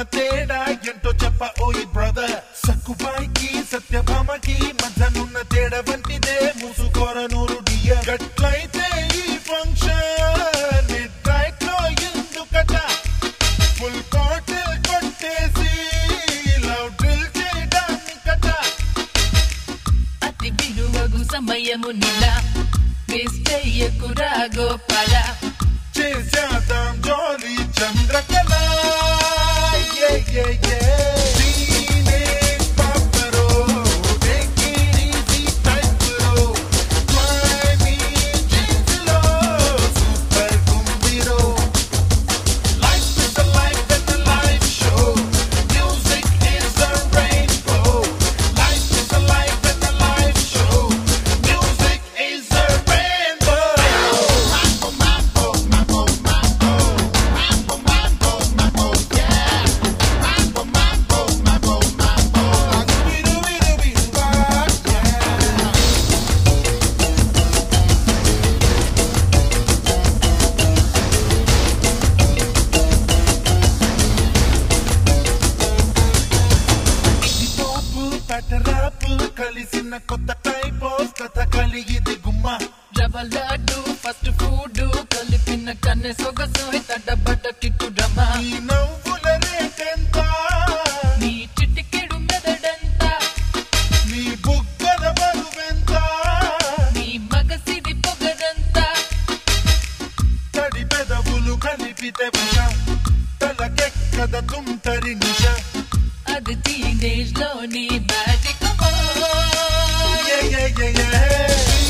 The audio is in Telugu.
తేడా ఏంటో చెప్ప ఓయి బ్రదర్ సక్కుబాయికి సత్యభామకి మధ్యనున్న తేడా వంటిదే మూసుకోర నూరు డియర్ గట్లయితే ఈ ఫంక్షన్ మిడ్ నైట్ లో ఎందుకట ఫుల్ బాటిల్ కొట్టేసి లవ్ డ్రిల్ చేయడానికట అతి విలువగు సమయము నిల వేస్తయ్యకురా గోపాల చేసేద్దాం జోలి Chandrakala Yeah, yeah, yeah. Teenage papero, take it easy type bro. Grimy jeans లో super gumbiro. Life is a life and a life show. Music is a rainbow. Life is a life and a life show. Music is a rainbow. Mambo, mambo, mambo, mambo. Mambo, mambo, mambo, yeah. Mambo, mambo, mambo, mambo. Scooby-Doo-Doo-Doo-Doo, yeah. ఇది పోపు పటరాపు కలిసిన కొత్త టైప్ ఆఫ్ కథ కలిగిది గుమ్మ రవ లడ్డు ఫస్ట్ ఫుడ్ కలిపిన కన్నె సొగసు తడబడ్డ కిట్టు రమ ఈ నవ్వుల రేటెంత నీ చిటికెడు మెదడంతా నీ బుగ్గల బరువెంత నీ మగసిరి పొగరంతా తడి పెదవులు కలిపితే ఉష తలకెక్కద తుంటరి నిష అది టీనేజ్ లోని magic Yeah, yeah, yeah, yeah.